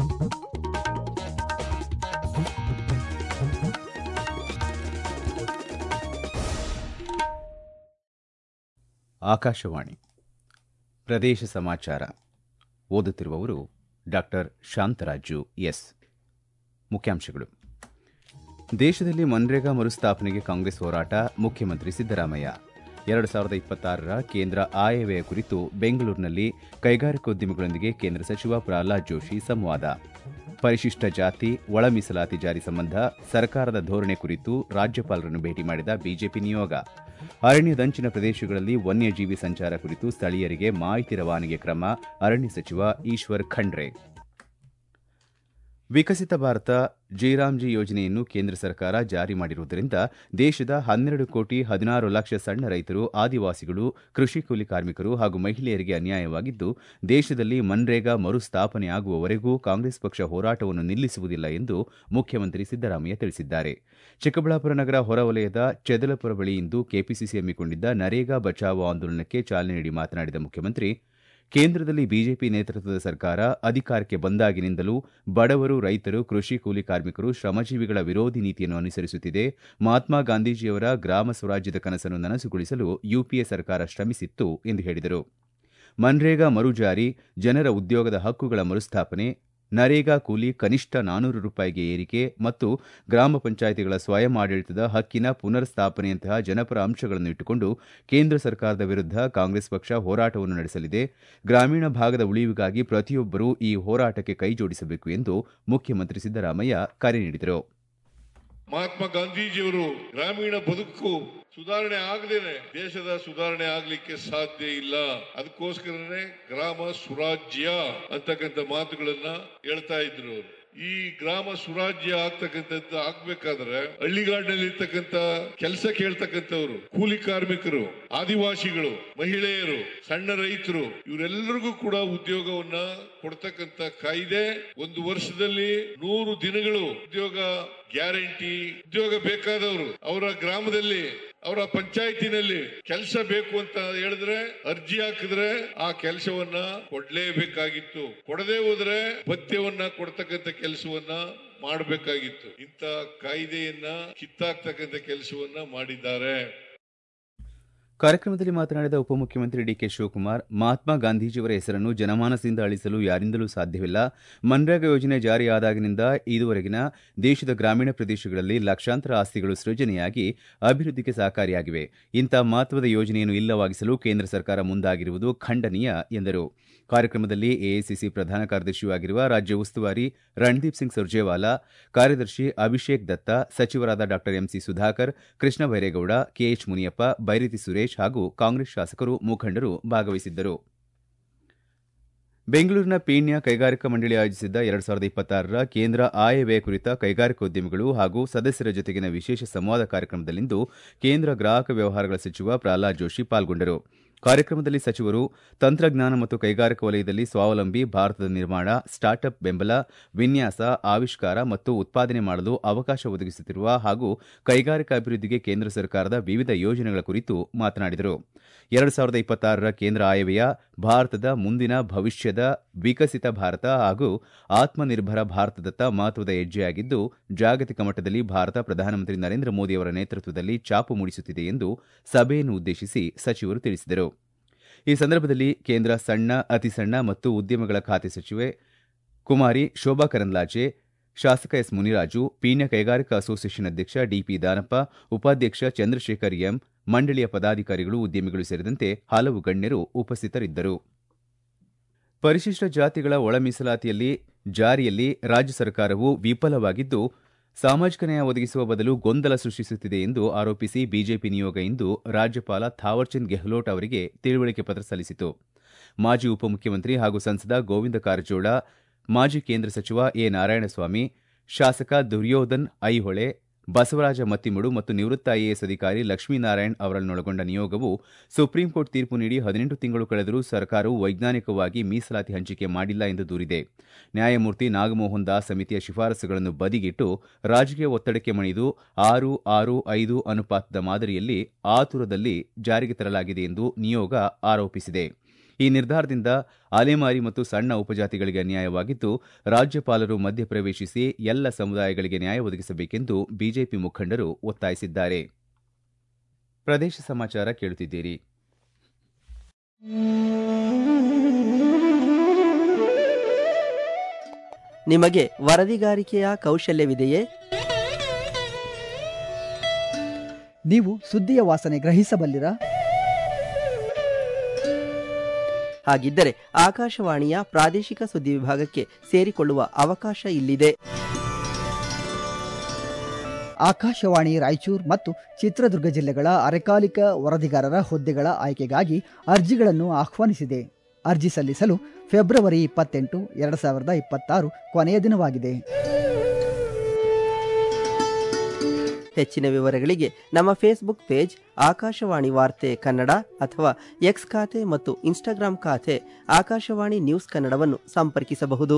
ಆಕಾಶವಾಣಿ ಪ್ರದೇಶ ಸಮಾಚಾರ ಓದುತ್ತಿರುವವರು ಡಾಕ್ಟರ್ ಶಾಂತರಾಜು ಎಸ್ ಮುಖ್ಯಾಂಶಗಳು ದೇಶದಲ್ಲಿ ಮನ್ರೇಗಾ ಮರುಸ್ಥಾಪನೆಗೆ ಕಾಂಗ್ರೆಸ್ ಹೋರಾಟ ಮುಖ್ಯಮಂತ್ರಿ ಸಿದ್ದರಾಮಯ್ಯ ಎರಡು ಸಾವಿರದ ಇಪ್ಪತ್ತಾರರ ಕೇಂದ್ರ ಆಯವ್ಯಯ ಕುರಿತು ಬೆಂಗಳೂರಿನಲ್ಲಿ ಕೈಗಾರಿಕೋದ್ಯಮಿಗಳೊಂದಿಗೆ ಕೇಂದ್ರ ಸಚಿವ ಪ್ರಹ್ಲಾದ್ ಜೋಶಿ ಸಂವಾದ ಪರಿಶಿಷ್ಟ ಜಾತಿ ಒಳ ಮೀಸಲಾತಿ ಜಾರಿ ಸಂಬಂಧ ಸರ್ಕಾರದ ಧೋರಣೆ ಕುರಿತು ರಾಜ್ಯಪಾಲರನ್ನು ಭೇಟಿ ಮಾಡಿದ ಬಿಜೆಪಿ ನಿಯೋಗ ಅರಣ್ಯದಂಚಿನ ಪ್ರದೇಶಗಳಲ್ಲಿ ವನ್ಯಜೀವಿ ಸಂಚಾರ ಕುರಿತು ಸ್ಥಳೀಯರಿಗೆ ಮಾಹಿತಿ ರವಾನೆಗೆ ಕ್ರಮ ಅರಣ್ಯ ಸಚಿವ ಈಶ್ವರ್ ಖಂಡ್ರೆ ವಿಕಸಿತ ಭಾರತ ಜಿರಾಮ್ಜಿ ಯೋಜನೆಯನ್ನು ಕೇಂದ್ರ ಸರ್ಕಾರ ಜಾರಿ ಮಾಡಿರುವುದರಿಂದ ದೇಶದ ಹನ್ನೆರಡು ಕೋಟಿ ಹದಿನಾರು ಲಕ್ಷ ಸಣ್ಣ ರೈತರು ಆದಿವಾಸಿಗಳು ಕೃಷಿ ಕೂಲಿ ಕಾರ್ಮಿಕರು ಹಾಗೂ ಮಹಿಳೆಯರಿಗೆ ಅನ್ಯಾಯವಾಗಿದ್ದು ದೇಶದಲ್ಲಿ ಮನ್ರೇಗಾ ಮರುಸ್ಥಾಪನೆಯಾಗುವವರೆಗೂ ಕಾಂಗ್ರೆಸ್ ಪಕ್ಷ ಹೋರಾಟವನ್ನು ನಿಲ್ಲಿಸುವುದಿಲ್ಲ ಎಂದು ಮುಖ್ಯಮಂತ್ರಿ ಸಿದ್ದರಾಮಯ್ಯ ತಿಳಿಸಿದ್ದಾರೆ ಚಿಕ್ಕಬಳ್ಳಾಪುರ ನಗರ ಹೊರವಲಯದ ಚೆದಲಪುರ ಬಳಿ ಇಂದು ಕೆಪಿಸಿಸಿ ಹಮ್ಮಿಕೊಂಡಿದ್ದ ನರೇಗಾ ಬಚಾವೋ ಆಂದೋಲನಕ್ಕೆ ಚಾಲನೆ ನೀಡಿ ಮಾತನಾಡಿದ ಮುಖ್ಯಮಂತ್ರಿ ಕೇಂದ್ರದಲ್ಲಿ ಬಿಜೆಪಿ ನೇತೃತ್ವದ ಸರ್ಕಾರ ಅಧಿಕಾರಕ್ಕೆ ಬಂದಾಗಿನಿಂದಲೂ ಬಡವರು ರೈತರು ಕೃಷಿ ಕೂಲಿ ಕಾರ್ಮಿಕರು ಶ್ರಮಜೀವಿಗಳ ವಿರೋಧಿ ನೀತಿಯನ್ನು ಅನುಸರಿಸುತ್ತಿದೆ ಮಹಾತ್ಮ ಗಾಂಧೀಜಿಯವರ ಗ್ರಾಮ ಸ್ವರಾಜ್ಯದ ಕನಸನ್ನು ನನಸುಗೊಳಿಸಲು ಯುಪಿಎ ಸರ್ಕಾರ ಶ್ರಮಿಸಿತ್ತು ಎಂದು ಹೇಳಿದರು ಮನ್ರೇಗಾ ಮರುಜಾರಿ ಜನರ ಉದ್ಯೋಗದ ಹಕ್ಕುಗಳ ಮರುಸ್ಥಾಪನೆ ನರೇಗಾ ಕೂಲಿ ಕನಿಷ್ಠ ನಾನೂರು ರೂಪಾಯಿಗೆ ಏರಿಕೆ ಮತ್ತು ಗ್ರಾಮ ಪಂಚಾಯಿತಿಗಳ ಸ್ವಯಂ ಆಡಳಿತದ ಹಕ್ಕಿನ ಪುನರ್ ಸ್ಥಾಪನೆಯಂತಹ ಜನಪರ ಅಂಶಗಳನ್ನು ಇಟ್ಟುಕೊಂಡು ಕೇಂದ್ರ ಸರ್ಕಾರದ ವಿರುದ್ಧ ಕಾಂಗ್ರೆಸ್ ಪಕ್ಷ ಹೋರಾಟವನ್ನು ನಡೆಸಲಿದೆ ಗ್ರಾಮೀಣ ಭಾಗದ ಉಳಿವಿಗಾಗಿ ಪ್ರತಿಯೊಬ್ಬರೂ ಈ ಹೋರಾಟಕ್ಕೆ ಕೈಜೋಡಿಸಬೇಕು ಎಂದು ಮುಖ್ಯಮಂತ್ರಿ ಸಿದ್ದರಾಮಯ್ಯ ಕರೆ ನೀಡಿದರು ಮಹಾತ್ಮ ಗಾಂಧೀಜಿಯವರು ಗ್ರಾಮೀಣ ಬದುಕು ಸುಧಾರಣೆ ಆಗದೇನೆ ದೇಶದ ಸುಧಾರಣೆ ಆಗ್ಲಿಕ್ಕೆ ಸಾಧ್ಯ ಇಲ್ಲ ಅದಕ್ಕೋಸ್ಕರನೇ ಗ್ರಾಮ ಸುರಾಜ್ಯ ಅಂತಕ್ಕಂಥ ಮಾತುಗಳನ್ನ ಹೇಳ್ತಾ ಇದ್ರು ಅವರು ಈ ಗ್ರಾಮ ಸುರಾಜ್ಯ ಆಗ್ತಕ್ಕಂಥದ್ದು ಆಗ್ಬೇಕಾದ್ರೆ ಹಳ್ಳಿಗಾಡಿನಲ್ಲಿ ಇರ್ತಕ್ಕಂಥ ಕೆಲಸ ಕೇಳ್ತಕ್ಕಂಥವ್ರು ಕೂಲಿ ಕಾರ್ಮಿಕರು ಆದಿವಾಸಿಗಳು ಮಹಿಳೆಯರು ಸಣ್ಣ ರೈತರು ಇವರೆಲ್ಲರಿಗೂ ಕೂಡ ಉದ್ಯೋಗವನ್ನ ಕೊಡ್ತಕ್ಕಂಥ ಕಾಯ್ದೆ ಒಂದು ವರ್ಷದಲ್ಲಿ ನೂರು ದಿನಗಳು ಉದ್ಯೋಗ ಗ್ಯಾರಂಟಿ ಉದ್ಯೋಗ ಬೇಕಾದವರು ಅವರ ಗ್ರಾಮದಲ್ಲಿ ಅವರ ಪಂಚಾಯತಿನಲ್ಲಿ ಕೆಲಸ ಬೇಕು ಅಂತ ಹೇಳಿದ್ರೆ ಅರ್ಜಿ ಹಾಕಿದ್ರೆ ಆ ಕೆಲಸವನ್ನ ಕೊಡ್ಲೇಬೇಕಾಗಿತ್ತು ಕೊಡದೆ ಹೋದ್ರೆ ಭತ್ಯವನ್ನ ಕೊಡ್ತಕ್ಕಂಥ ಕೆಲಸವನ್ನ ಮಾಡಬೇಕಾಗಿತ್ತು ಇಂಥ ಕಾಯ್ದೆಯನ್ನ ಕಿತ್ತಾಕ್ತಕ್ಕಂಥ ಕೆಲಸವನ್ನ ಮಾಡಿದ್ದಾರೆ ಕಾರ್ಯಕ್ರಮದಲ್ಲಿ ಮಾತನಾಡಿದ ಉಪಮುಖ್ಯಮಂತ್ರಿ ಡಿಕೆ ಶಿವಕುಮಾರ್ ಮಹಾತ್ಮ ಗಾಂಧೀಜಿಯವರ ಹೆಸರನ್ನು ಜನಮಾನಸದಿಂದ ಅಳಿಸಲು ಯಾರಿಂದಲೂ ಸಾಧ್ಯವಿಲ್ಲ ಮನ್ರೇಗಾ ಯೋಜನೆ ಜಾರಿಯಾದಾಗಿನಿಂದ ಇದುವರೆಗಿನ ದೇಶದ ಗ್ರಾಮೀಣ ಪ್ರದೇಶಗಳಲ್ಲಿ ಲಕ್ಷಾಂತರ ಆಸ್ತಿಗಳು ಸೃಜನೆಯಾಗಿ ಅಭಿವೃದ್ಧಿಗೆ ಸಹಕಾರಿಯಾಗಿವೆ ಇಂಥ ಮಹತ್ವದ ಯೋಜನೆಯನ್ನು ಇಲ್ಲವಾಗಿಸಲು ಕೇಂದ್ರ ಸರ್ಕಾರ ಮುಂದಾಗಿರುವುದು ಖಂಡನೀಯ ಎಂದರು ಕಾರ್ಯಕ್ರಮದಲ್ಲಿ ಎಐಸಿಸಿ ಪ್ರಧಾನ ಕಾರ್ಯದರ್ಶಿಯೂ ಆಗಿರುವ ರಾಜ್ಯ ಉಸ್ತುವಾರಿ ರಣದೀಪ್ ಸಿಂಗ್ ಸುರ್ಜೇವಾಲಾ ಕಾರ್ಯದರ್ಶಿ ಅಭಿಷೇಕ್ ದತ್ತ ಸಚಿವರಾದ ಡಾ ಎಂಸಿ ಸುಧಾಕರ್ ಕೃಷ್ಣ ಬೈರೇಗೌಡ ಕೆಎಚ್ ಮುನಿಯಪ್ಪ ಬೈರತಿ ಸುರೇಶ್ ಹಾಗೂ ಕಾಂಗ್ರೆಸ್ ಶಾಸಕರು ಮುಖಂಡರು ಭಾಗವಹಿಸಿದ್ದರು ಬೆಂಗಳೂರಿನ ಪೀಣ್ಯ ಕೈಗಾರಿಕಾ ಮಂಡಳಿ ಆಯೋಜಿಸಿದ್ದ ಎರಡು ಸಾವಿರದ ಇಪ್ಪತ್ತಾರರ ಕೇಂದ್ರ ಆಯವ್ಯಯ ಕುರಿತ ಕೈಗಾರಿಕೋದ್ಯಮಿಗಳು ಹಾಗೂ ಸದಸ್ಯರ ಜೊತೆಗಿನ ವಿಶೇಷ ಸಂವಾದ ಕಾರ್ಯಕ್ರಮದಲ್ಲಿಂದು ಕೇಂದ್ರ ಗ್ರಾಹಕ ವ್ಯವಹಾರಗಳ ಸಚಿವ ಪ್ರಹ್ಲಾದ್ ಜೋಶಿ ಪಾಲ್ಗೊಂಡರು ಕಾರ್ಯಕ್ರಮದಲ್ಲಿ ಸಚಿವರು ತಂತ್ರಜ್ಞಾನ ಮತ್ತು ಕೈಗಾರಿಕಾ ವಲಯದಲ್ಲಿ ಸ್ವಾವಲಂಬಿ ಭಾರತದ ನಿರ್ಮಾಣ ಸ್ಟಾರ್ಟ್ಅಪ್ ಬೆಂಬಲ ವಿನ್ಯಾಸ ಆವಿಷ್ಕಾರ ಮತ್ತು ಉತ್ಪಾದನೆ ಮಾಡಲು ಅವಕಾಶ ಒದಗಿಸುತ್ತಿರುವ ಹಾಗೂ ಕೈಗಾರಿಕಾ ಅಭಿವೃದ್ಧಿಗೆ ಕೇಂದ್ರ ಸರ್ಕಾರದ ವಿವಿಧ ಯೋಜನೆಗಳ ಕುರಿತು ಮಾತನಾಡಿದರು ಎರಡು ಸಾವಿರದ ಇಪ್ಪತ್ತಾರರ ಕೇಂದ್ರ ಆಯವ್ಯಯ ಭಾರತದ ಮುಂದಿನ ಭವಿಷ್ಯದ ವಿಕಸಿತ ಭಾರತ ಹಾಗೂ ಆತ್ಮನಿರ್ಭರ ಭಾರತದತ್ತ ಮಹತ್ವದ ಹೆಜ್ಜೆಯಾಗಿದ್ದು ಜಾಗತಿಕ ಮಟ್ಟದಲ್ಲಿ ಭಾರತ ಪ್ರಧಾನಮಂತ್ರಿ ನರೇಂದ್ರ ಮೋದಿ ಅವರ ನೇತೃತ್ವದಲ್ಲಿ ಛಾಪು ಮೂಡಿಸುತ್ತಿದೆ ಎಂದು ಸಭೆಯನ್ನು ಉದ್ದೇಶಿಸಿ ಸಚಿವರು ತಿಳಿಸಿದರು ಈ ಸಂದರ್ಭದಲ್ಲಿ ಕೇಂದ್ರ ಸಣ್ಣ ಅತಿಸಣ್ಣ ಮತ್ತು ಉದ್ಯಮಗಳ ಖಾತೆ ಸಚಿವೆ ಕುಮಾರಿ ಶೋಭಾ ಕರಂದ್ಲಾಜೆ ಶಾಸಕ ಎಸ್ ಮುನಿರಾಜು ಪೀಣ್ಯ ಕೈಗಾರಿಕಾ ಅಸೋಸಿಯೇಷನ್ ಅಧ್ಯಕ್ಷ ಡಿಪಿ ದಾನಪ್ಪ ಉಪಾಧ್ಯಕ್ಷ ಚಂದ್ರಶೇಖರ್ ಎಂ ಮಂಡಳಿಯ ಪದಾಧಿಕಾರಿಗಳು ಉದ್ಯಮಿಗಳು ಸೇರಿದಂತೆ ಹಲವು ಗಣ್ಯರು ಉಪಸ್ಥಿತರಿದ್ದರು ಪರಿಶಿಷ್ಟ ಜಾತಿಗಳ ಒಳ ಮೀಸಲಾತಿಯಲ್ಲಿ ಜಾರಿಯಲ್ಲಿ ರಾಜ್ಯ ಸರ್ಕಾರವು ವಿಫಲವಾಗಿದ್ದು ಸಾಮಾಜಿಕ ನ್ಯಾಯ ಒದಗಿಸುವ ಬದಲು ಗೊಂದಲ ಸೃಷ್ಟಿಸುತ್ತಿದೆ ಎಂದು ಆರೋಪಿಸಿ ಬಿಜೆಪಿ ನಿಯೋಗ ಇಂದು ರಾಜ್ಯಪಾಲ ಥಾವರ್ಚಂದ್ ಗೆಹ್ಲೋಟ್ ಅವರಿಗೆ ತಿಳುವಳಿಕೆ ಪತ್ರ ಸಲ್ಲಿಸಿತು ಮಾಜಿ ಉಪಮುಖ್ಯಮಂತ್ರಿ ಹಾಗೂ ಸಂಸದ ಗೋವಿಂದ ಕಾರಜೋಳ ಮಾಜಿ ಕೇಂದ್ರ ಸಚಿವ ಎ ನಾರಾಯಣಸ್ವಾಮಿ ಶಾಸಕ ದುರ್ಯೋಧನ್ ಐಹೊಳೆ ಬಸವರಾಜ ಮತ್ತಿಮುಡು ಮತ್ತು ನಿವೃತ್ತ ಐಎಎಸ್ ಅಧಿಕಾರಿ ಲಕ್ಷ್ಮೀನಾರಾಯಣ್ ಅವರನ್ನೊಳಗೊಂಡ ನಿಯೋಗವು ಸುಪ್ರೀಂ ಕೋರ್ಟ್ ತೀರ್ಪು ನೀಡಿ ಹದಿನೆಂಟು ತಿಂಗಳು ಕಳೆದರೂ ಸರ್ಕಾರವು ವೈಜ್ಞಾನಿಕವಾಗಿ ಮೀಸಲಾತಿ ಹಂಚಿಕೆ ಮಾಡಿಲ್ಲ ಎಂದು ದೂರಿದೆ ನ್ಯಾಯಮೂರ್ತಿ ನಾಗಮೋಹನ್ ದಾಸ್ ಸಮಿತಿಯ ಶಿಫಾರಸುಗಳನ್ನು ಬದಿಗಿಟ್ಟು ರಾಜಕೀಯ ಒತ್ತಡಕ್ಕೆ ಮಣಿದು ಆರು ಆರು ಐದು ಅನುಪಾತದ ಮಾದರಿಯಲ್ಲಿ ಆತುರದಲ್ಲಿ ಜಾರಿಗೆ ತರಲಾಗಿದೆ ಎಂದು ನಿಯೋಗ ಆರೋಪಿಸಿದೆ ಈ ನಿರ್ಧಾರದಿಂದ ಅಲೆಮಾರಿ ಮತ್ತು ಸಣ್ಣ ಉಪಜಾತಿಗಳಿಗೆ ಅನ್ಯಾಯವಾಗಿದ್ದು ರಾಜ್ಯಪಾಲರು ಮಧ್ಯಪ್ರವೇಶಿಸಿ ಎಲ್ಲ ಸಮುದಾಯಗಳಿಗೆ ನ್ಯಾಯ ಒದಗಿಸಬೇಕೆಂದು ಬಿಜೆಪಿ ಮುಖಂಡರು ಒತ್ತಾಯಿಸಿದ್ದಾರೆ ಪ್ರದೇಶ ಸಮಾಚಾರ ಕೇಳುತ್ತಿದ್ದೀರಿ ನಿಮಗೆ ವರದಿಗಾರಿಕೆಯ ಕೌಶಲ್ಯವಿದೆಯೇ ನೀವು ಸುದ್ದಿಯ ವಾಸನೆ ಗ್ರಹಿಸಬಲ್ಲಿರಾ ಹಾಗಿದ್ದರೆ ಆಕಾಶವಾಣಿಯ ಪ್ರಾದೇಶಿಕ ಸುದ್ದಿ ವಿಭಾಗಕ್ಕೆ ಸೇರಿಕೊಳ್ಳುವ ಅವಕಾಶ ಇಲ್ಲಿದೆ ಆಕಾಶವಾಣಿ ರಾಯಚೂರು ಮತ್ತು ಚಿತ್ರದುರ್ಗ ಜಿಲ್ಲೆಗಳ ಅರೆಕಾಲಿಕ ವರದಿಗಾರರ ಹುದ್ದೆಗಳ ಆಯ್ಕೆಗಾಗಿ ಅರ್ಜಿಗಳನ್ನು ಆಹ್ವಾನಿಸಿದೆ ಅರ್ಜಿ ಸಲ್ಲಿಸಲು ಫೆಬ್ರವರಿ ಇಪ್ಪತ್ತೆಂಟು ಎರಡು ಸಾವಿರದ ಇಪ್ಪತ್ತಾರು ಕೊನೆಯ ದಿನವಾಗಿದೆ ಹೆಚ್ಚಿನ ವಿವರಗಳಿಗೆ ನಮ್ಮ ಫೇಸ್ಬುಕ್ ಪೇಜ್ ಆಕಾಶವಾಣಿ ವಾರ್ತೆ ಕನ್ನಡ ಅಥವಾ ಎಕ್ಸ್ ಖಾತೆ ಮತ್ತು ಇನ್ಸ್ಟಾಗ್ರಾಂ ಖಾತೆ ಆಕಾಶವಾಣಿ ನ್ಯೂಸ್ ಕನ್ನಡವನ್ನು ಸಂಪರ್ಕಿಸಬಹುದು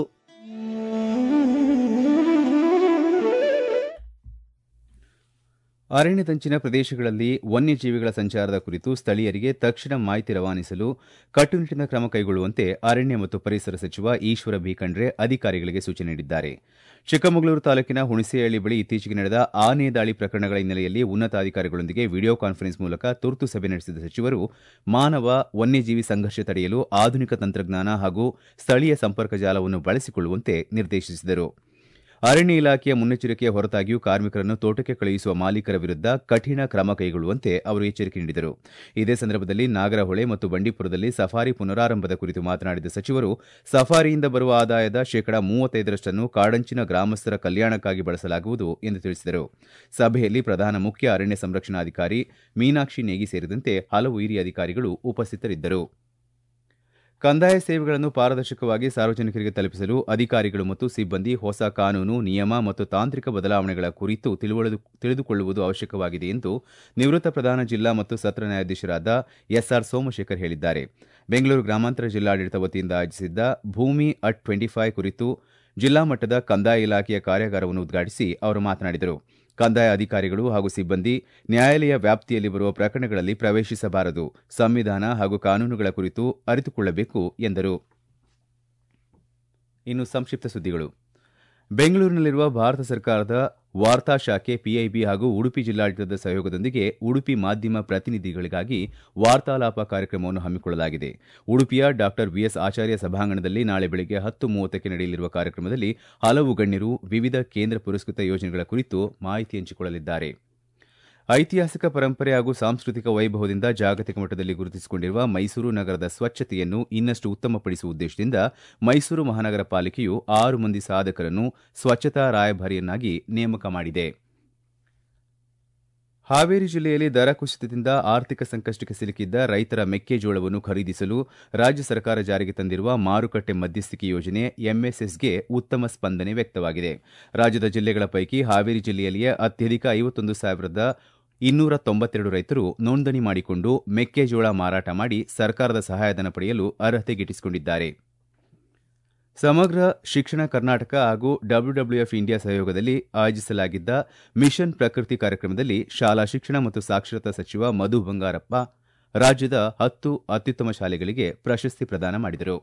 ಅರಣ್ಯದಂಚಿನ ಪ್ರದೇಶಗಳಲ್ಲಿ ವನ್ಯಜೀವಿಗಳ ಸಂಚಾರದ ಕುರಿತು ಸ್ಥಳೀಯರಿಗೆ ತಕ್ಷಣ ಮಾಹಿತಿ ರವಾನಿಸಲು ಕಟ್ಟುನಿಟ್ಟಿನ ಕ್ರಮ ಕೈಗೊಳ್ಳುವಂತೆ ಅರಣ್ಯ ಮತ್ತು ಪರಿಸರ ಸಚಿವ ಈಶ್ವರ ಬಿ ಖಂಡ್ರೆ ಅಧಿಕಾರಿಗಳಿಗೆ ಸೂಚನೆ ನೀಡಿದ್ದಾರೆ ಚಿಕ್ಕಮಗಳೂರು ತಾಲೂಕಿನ ಹುಣಸೇಹಳ್ಳಿ ಬಳಿ ಇತ್ತೀಚೆಗೆ ನಡೆದ ಆನೆ ದಾಳಿ ಪ್ರಕರಣಗಳ ಹಿನ್ನೆಲೆಯಲ್ಲಿ ಉನ್ನತಾಧಿಕಾರಿಗಳೊಂದಿಗೆ ವಿಡಿಯೋ ಕಾನ್ಫರೆನ್ಸ್ ಮೂಲಕ ತುರ್ತು ಸಭೆ ನಡೆಸಿದ ಸಚಿವರು ಮಾನವ ವನ್ಯಜೀವಿ ಸಂಘರ್ಷ ತಡೆಯಲು ಆಧುನಿಕ ತಂತ್ರಜ್ಞಾನ ಹಾಗೂ ಸ್ಥಳೀಯ ಸಂಪರ್ಕ ಜಾಲವನ್ನು ಬಳಸಿಕೊಳ್ಳುವಂತೆ ನಿರ್ದೇಶಿಸಿದರು ಅರಣ್ಯ ಇಲಾಖೆಯ ಮುನ್ನೆಚ್ಚರಿಕೆಯ ಹೊರತಾಗಿಯೂ ಕಾರ್ಮಿಕರನ್ನು ತೋಟಕ್ಕೆ ಕಳುಹಿಸುವ ಮಾಲೀಕರ ವಿರುದ್ಧ ಕಠಿಣ ಕ್ರಮ ಕೈಗೊಳ್ಳುವಂತೆ ಅವರು ಎಚ್ಚರಿಕೆ ನೀಡಿದರು ಇದೇ ಸಂದರ್ಭದಲ್ಲಿ ನಾಗರಹೊಳೆ ಮತ್ತು ಬಂಡೀಪುರದಲ್ಲಿ ಸಫಾರಿ ಪುನರಾರಂಭದ ಕುರಿತು ಮಾತನಾಡಿದ ಸಚಿವರು ಸಫಾರಿಯಿಂದ ಬರುವ ಆದಾಯದ ಶೇಕಡಾ ಮೂವತ್ತೈದರಷ್ಟನ್ನು ಕಾಡಂಚಿನ ಗ್ರಾಮಸ್ಥರ ಕಲ್ಯಾಣಕ್ಕಾಗಿ ಬಳಸಲಾಗುವುದು ಎಂದು ತಿಳಿಸಿದರು ಸಭೆಯಲ್ಲಿ ಪ್ರಧಾನ ಮುಖ್ಯ ಅರಣ್ಯ ಸಂರಕ್ಷಣಾಧಿಕಾರಿ ಮೀನಾಕ್ಷಿ ನೇಗಿ ಸೇರಿದಂತೆ ಹಲವು ಹಿರಿಯ ಅಧಿಕಾರಿಗಳು ಉಪಸ್ಥಿತರಿದ್ದರು ಕಂದಾಯ ಸೇವೆಗಳನ್ನು ಪಾರದರ್ಶಕವಾಗಿ ಸಾರ್ವಜನಿಕರಿಗೆ ತಲುಪಿಸಲು ಅಧಿಕಾರಿಗಳು ಮತ್ತು ಸಿಬ್ಬಂದಿ ಹೊಸ ಕಾನೂನು ನಿಯಮ ಮತ್ತು ತಾಂತ್ರಿಕ ಬದಲಾವಣೆಗಳ ಕುರಿತು ತಿಳಿದುಕೊಳ್ಳುವುದು ಅವಶ್ಯಕವಾಗಿದೆ ಎಂದು ನಿವೃತ್ತ ಪ್ರಧಾನ ಜಿಲ್ಲಾ ಮತ್ತು ಸತ್ರ ನ್ಯಾಯಾಧೀಶರಾದ ಎಸ್ಆರ್ ಸೋಮಶೇಖರ್ ಹೇಳಿದ್ದಾರೆ ಬೆಂಗಳೂರು ಗ್ರಾಮಾಂತರ ಜಿಲ್ಲಾಡಳಿತ ವತಿಯಿಂದ ಆಯೋಜಿಸಿದ್ದ ಭೂಮಿ ಅಟ್ ಟ್ವೆಂಟಿ ಫೈವ್ ಕುರಿತು ಜಿಲ್ಲಾ ಮಟ್ಟದ ಕಂದಾಯ ಇಲಾಖೆಯ ಕಾರ್ಯಾಗಾರವನ್ನು ಉದ್ಘಾಟಿಸಿ ಅವರು ಮಾತನಾಡಿದರು ಕಂದಾಯ ಅಧಿಕಾರಿಗಳು ಹಾಗೂ ಸಿಬ್ಬಂದಿ ನ್ಯಾಯಾಲಯ ವ್ಯಾಪ್ತಿಯಲ್ಲಿ ಬರುವ ಪ್ರಕರಣಗಳಲ್ಲಿ ಪ್ರವೇಶಿಸಬಾರದು ಸಂವಿಧಾನ ಹಾಗೂ ಕಾನೂನುಗಳ ಕುರಿತು ಅರಿತುಕೊಳ್ಳಬೇಕು ಎಂದರು ಇನ್ನು ಸಂಕ್ಷಿಪ್ತ ಸುದ್ದಿಗಳು ಬೆಂಗಳೂರಿನಲ್ಲಿರುವ ಭಾರತ ಸರ್ಕಾರದ ವಾರ್ತಾ ಶಾಖೆ ಪಿಐಬಿ ಹಾಗೂ ಉಡುಪಿ ಜಿಲ್ಲಾಡಳಿತದ ಸಹಯೋಗದೊಂದಿಗೆ ಉಡುಪಿ ಮಾಧ್ಯಮ ಪ್ರತಿನಿಧಿಗಳಿಗಾಗಿ ವಾರ್ತಾಲಾಪ ಕಾರ್ಯಕ್ರಮವನ್ನು ಹಮ್ಮಿಕೊಳ್ಳಲಾಗಿದೆ ಉಡುಪಿಯ ಡಾ ವಿಎಸ್ ಆಚಾರ್ಯ ಸಭಾಂಗಣದಲ್ಲಿ ನಾಳೆ ಬೆಳಗ್ಗೆ ಹತ್ತು ಮೂವತ್ತಕ್ಕೆ ನಡೆಯಲಿರುವ ಕಾರ್ಯಕ್ರಮದಲ್ಲಿ ಹಲವು ಗಣ್ಯರು ವಿವಿಧ ಕೇಂದ್ರ ಪುರಸ್ಕೃತ ಯೋಜನೆಗಳ ಕುರಿತು ಮಾಹಿತಿ ಹಂಚಿಕೊಳ್ಳಲಿದ್ದಾರೆ ಐತಿಹಾಸಿಕ ಪರಂಪರೆ ಹಾಗೂ ಸಾಂಸ್ಕೃತಿಕ ವೈಭವದಿಂದ ಜಾಗತಿಕ ಮಟ್ಟದಲ್ಲಿ ಗುರುತಿಸಿಕೊಂಡಿರುವ ಮೈಸೂರು ನಗರದ ಸ್ವಚ್ಛತೆಯನ್ನು ಇನ್ನಷ್ಟು ಉತ್ತಮಪಡಿಸುವ ಉದ್ದೇಶದಿಂದ ಮೈಸೂರು ಮಹಾನಗರ ಪಾಲಿಕೆಯು ಆರು ಮಂದಿ ಸಾಧಕರನ್ನು ಸ್ವಚ್ಛತಾ ರಾಯಭಾರಿಯನ್ನಾಗಿ ನೇಮಕ ಮಾಡಿದೆ ಹಾವೇರಿ ಜಿಲ್ಲೆಯಲ್ಲಿ ದರ ಕುಸಿತದಿಂದ ಆರ್ಥಿಕ ಸಂಕಷ್ಟಕ್ಕೆ ಸಿಲುಕಿದ್ದ ರೈತರ ಮೆಕ್ಕೆಜೋಳವನ್ನು ಖರೀದಿಸಲು ರಾಜ್ಯ ಸರ್ಕಾರ ಜಾರಿಗೆ ತಂದಿರುವ ಮಾರುಕಟ್ಟೆ ಮಧ್ಯಸ್ಥಿಕೆ ಯೋಜನೆ ಎಂಎಸ್ಎಸ್ಗೆ ಉತ್ತಮ ಸ್ಪಂದನೆ ವ್ಯಕ್ತವಾಗಿದೆ ರಾಜ್ಯದ ಜಿಲ್ಲೆಗಳ ಪೈಕಿ ಹಾವೇರಿ ಜಿಲ್ಲೆಯಲ್ಲಿಯೇ ಅತ್ಯಧಿಕ ಐವತ್ತೊಂದು ಸಾವಿರದ ಇನ್ನೂರ ತೊಂಬತ್ತೆರಡು ರೈತರು ನೋಂದಣಿ ಮಾಡಿಕೊಂಡು ಮೆಕ್ಕೆಜೋಳ ಮಾರಾಟ ಮಾಡಿ ಸರ್ಕಾರದ ಸಹಾಯಧನ ಪಡೆಯಲು ಅರ್ಹತೆ ಗಿಟ್ಟಿಸಿಕೊಂಡಿದ್ದಾರೆ ಸಮಗ್ರ ಶಿಕ್ಷಣ ಕರ್ನಾಟಕ ಹಾಗೂ ಡಬ್ಲ್ಯೂಡಬ್ಲ್ಯೂಎಫ್ ಇಂಡಿಯಾ ಸಹಯೋಗದಲ್ಲಿ ಆಯೋಜಿಸಲಾಗಿದ್ದ ಮಿಷನ್ ಪ್ರಕೃತಿ ಕಾರ್ಯಕ್ರಮದಲ್ಲಿ ಶಾಲಾ ಶಿಕ್ಷಣ ಮತ್ತು ಸಾಕ್ಷರತಾ ಸಚಿವ ಮಧು ಬಂಗಾರಪ್ಪ ರಾಜ್ಯದ ಹತ್ತು ಅತ್ಯುತ್ತಮ ಶಾಲೆಗಳಿಗೆ ಪ್ರಶಸ್ತಿ ಪ್ರದಾನ ಮಾಡಿದರು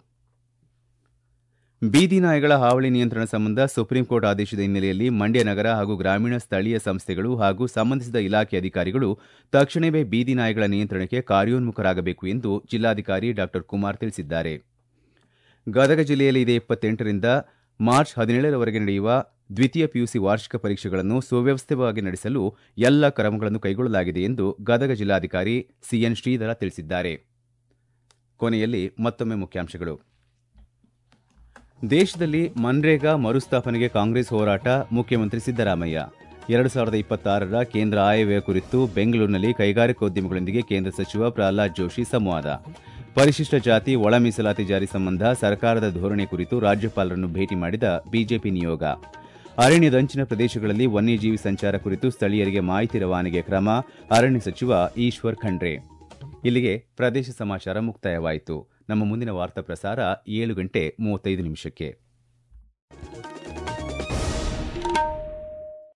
ಬೀದಿ ನಾಯಿಗಳ ಹಾವಳಿ ನಿಯಂತ್ರಣ ಸಂಬಂಧ ಸುಪ್ರೀಂಕೋರ್ಟ್ ಆದೇಶದ ಹಿನ್ನೆಲೆಯಲ್ಲಿ ಮಂಡ್ಯ ನಗರ ಹಾಗೂ ಗ್ರಾಮೀಣ ಸ್ಥಳೀಯ ಸಂಸ್ಥೆಗಳು ಹಾಗೂ ಸಂಬಂಧಿಸಿದ ಇಲಾಖೆ ಅಧಿಕಾರಿಗಳು ತಕ್ಷಣವೇ ಬೀದಿ ನಾಯಿಗಳ ನಿಯಂತ್ರಣಕ್ಕೆ ಕಾರ್ಯೋನ್ಮುಖರಾಗಬೇಕು ಎಂದು ಜಿಲ್ಲಾಧಿಕಾರಿ ಡಾ ಕುಮಾರ್ ತಿಳಿಸಿದ್ದಾರೆ ಗದಗ ಜಿಲ್ಲೆಯಲ್ಲಿ ಇದೇ ಇಪ್ಪತ್ತೆಂಟರಿಂದ ಮಾರ್ಚ್ ಹದಿನೇಳರವರೆಗೆ ನಡೆಯುವ ದ್ವಿತೀಯ ಪಿಯುಸಿ ವಾರ್ಷಿಕ ಪರೀಕ್ಷೆಗಳನ್ನು ಸುವ್ಯವಸ್ಥಿತವಾಗಿ ನಡೆಸಲು ಎಲ್ಲ ಕ್ರಮಗಳನ್ನು ಕೈಗೊಳ್ಳಲಾಗಿದೆ ಎಂದು ಗದಗ ಜಿಲ್ಲಾಧಿಕಾರಿ ಸಿಎನ್ ಶ್ರೀಧರ ತಿಳಿಸಿದ್ದಾರೆ ಕೊನೆಯಲ್ಲಿ ಮತ್ತೊಮ್ಮೆ ಮುಖ್ಯಾಂಶಗಳು ದೇಶದಲ್ಲಿ ಮನ್ರೇಗಾ ಮರುಸ್ಥಾಪನೆಗೆ ಕಾಂಗ್ರೆಸ್ ಹೋರಾಟ ಮುಖ್ಯಮಂತ್ರಿ ಸಿದ್ದರಾಮಯ್ಯ ಎರಡು ಸಾವಿರದ ಇಪ್ಪತ್ತಾರರ ಕೇಂದ್ರ ಆಯವ್ಯಯ ಕುರಿತು ಬೆಂಗಳೂರಿನಲ್ಲಿ ಕೈಗಾರಿಕೋದ್ಯಮಿಗಳೊಂದಿಗೆ ಕೇಂದ್ರ ಸಚಿವ ಪ್ರಹ್ಲಾದ್ ಜೋಶಿ ಸಂವಾದ ಪರಿಶಿಷ್ಟ ಜಾತಿ ಒಳ ಮೀಸಲಾತಿ ಜಾರಿ ಸಂಬಂಧ ಸರ್ಕಾರದ ಧೋರಣೆ ಕುರಿತು ರಾಜ್ಯಪಾಲರನ್ನು ಭೇಟಿ ಮಾಡಿದ ಬಿಜೆಪಿ ನಿಯೋಗ ಅರಣ್ಯದಂಚಿನ ಪ್ರದೇಶಗಳಲ್ಲಿ ವನ್ಯಜೀವಿ ಸಂಚಾರ ಕುರಿತು ಸ್ಥಳೀಯರಿಗೆ ಮಾಹಿತಿ ರವಾನೆಗೆ ಕ್ರಮ ಅರಣ್ಯ ಸಚಿವ ಈಶ್ವರ್ ಖಂಡ್ರೆ ಇಲ್ಲಿಗೆ ಪ್ರದೇಶ ಸಮಾಚಾರ ಮುಕ್ತಾಯವಾಯಿತು ನಮ್ಮ ಮುಂದಿನ ವಾರ್ತಾ ಪ್ರಸಾರ ಏಳು ಗಂಟೆ ಮೂವತ್ತೈದು ನಿಮಿಷಕ್ಕೆ